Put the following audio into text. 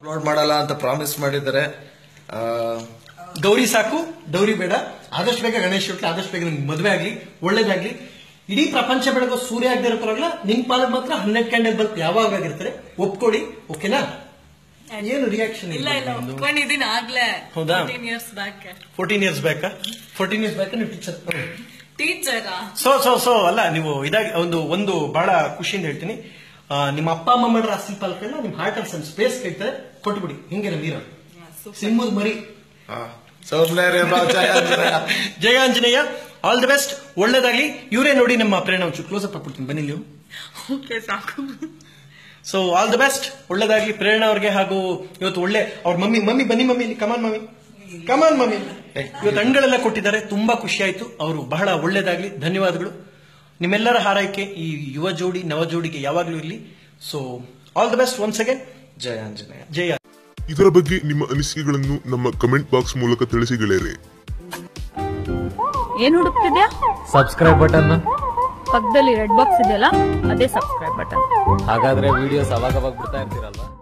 Upload ಮಾಡಲ್ಲ ಅಂತ promise ಮಾಡಿದ್ದಾರೆ ಆ, ಗೌರಿ ಸಾಕು ಡೌರಿ ಬೇಡ ಆದಷ್ಟು ಬೇಗ ಗಣೇಶ್ ಹುಟ್ಲಿ ಆದಷ್ಟು ಬೇಗ ನಿಮ್ಗೆ ಮದುವೆ ಆಗ್ಲಿ ಒಳ್ಳೇದಾಗ್ಲಿ ಇಡೀ ಪ್ರಪಂಚ ಬೆಳಗೋ ಸೂರ್ಯ ಆಗದೆ ಇರೋ ಪರವಾಗಿಲ್ಲ ನಿಮ್ ಪಾಲಕ್ ಮಾತ್ರ ಹನ್ನೆರಡು ಕ್ಯಾಂಡಲ್ ಬಲ್ಪ್ ಯಾವಾಗ ಆಗಿರ್ತಾರೆ ಒಪ್ಕೊಡಿ ಓಕೆನಾ ಏನು ರಿಯಾಕ್ಷನ್ ಇಲ್ಲ ಇಲ್ಲ ಒಪ್ಕೊಂಡಿದ್ದೀನಿ ಆಗ್ಲೇ ಹೌದಾ? Years back fourteen years back fourteen years back ನೀವು ಟೀಚರ್ ಟೀಚರಾ ಸೊ ಸೊ ಸೊ ಅಲ್ಲ ನೀವು ಇದಾಗಿ ಒಂದು ಒಂದು ಬಹಳ ಖುಷಿಯಿಂದ ಹೇಳ್ತೀನಿ ಆ, ನಿಮ್ಮ ಅಪ್ಪ ಅಮ್ಮ ಮಾಡಿರೋ ಆಸ್ತಿ ಪಾಲಕರನ್ನ ನಿಮ್ ಹಾರ್ಟ್ ಅಂಡ್ ಸನ್ ಸ್ಪೇಸ್ ಕೇಳ್ತಾರೆ ಕೊಟ್ಬಿಡಿ ಹಿಂಗೆ ಮೀರ ಸಿಂಹದ ಮರಿ ಆ, ಸೌಮ್ಯ ರೇ ಬಾ, Jaya Anjaneya. Jaya Anjaneya all the best ಒಳ್ಳೇದಾಗ್ಲಿ ಇವರೇ ನೋಡಿ ನಮ್ಮ ಪ್ರೇರಣೆ ಒಂಚೂರು ಕ್ಲೋಸ್ ಅಪ್ ಹಾಕ್ಬಿಡ್ತೀನಿ ಬನ್ನಿ ನೀವು ಓಕೆ ಸಾಕು ಸೊ ಆಲ್ ದಿ ಬೆಸ್ಟ್ ಒಳ್ಳೇದಾಗ್ಲಿ ಪ್ರೇರಣಾ ಅವ್ರಿಗೆ ಹಾಗೂ ಇವತ್ತು ಒಳ್ಳೆ ಅವ್ರ ಮಮ್ಮಿ ಮಮ್ಮಿ ಬನ್ನಿ ಮಮ್ಮಿ ಇಲ್ಲಿ ಕಮಾನ್ ಮಮ್ಮಿ ಕಮಾನ್ ಮಮ್ಮಿ ಇವತ್ತು ಹಣ್ಗಳೆಲ್ಲ ಕೊಟ್ಟಿದ್ದಾರೆ ತುಂಬಾ ಖುಷಿ ಆಯ್ತು ಅವರು ಬಹಳ ಒಳ್ಳೇದಾಗ್ಲಿ ಧನ್ಯವಾದಗಳು ನಿಮ್ಮೆಲ್ಲರ ಹಾರೈಕೆ ಈ ಯುವ ಜೋಡಿ ನವ ಜೋಡಿಗೆ ಯಾವಾಗ್ಲೂ ಇರಲಿ so all the best once again Jaya Anjaneya Jaya ಇದರ ಬಗ್ಗೆ ನಿಮ್ಮ ಅನಿಸಿಕೆಗಳನ್ನು ನಮ್ಮ ಕಮೆಂಟ್ ಬಾಕ್ಸ್ ಮೂಲಕ ತಿಳಿಸಿ ಗೆಳೆಯರೆ ಏನ್ ಹುಡುಕ್ತಿದ್ಯಾ ಸಬ್ಸ್ಕ್ರೈಬ್ ಬಟನ್ ಪಕ್ಕದಲ್ಲಿ ರೆಡ್ ಬಾಕ್ಸ್ ಇದೆಯಲ್ಲ ಅದೇ ಸಬ್ಸ್ಕ್ರೈಬ್ ಬಟನ್ ಹಾಗಾದ್ರೆ ವಿಡಿಯೋಸ್ ಅವಾಗ ಅವಾಗ ಬಿಡ್ತಾ ಇರ್ತೀರಲ್ವಾ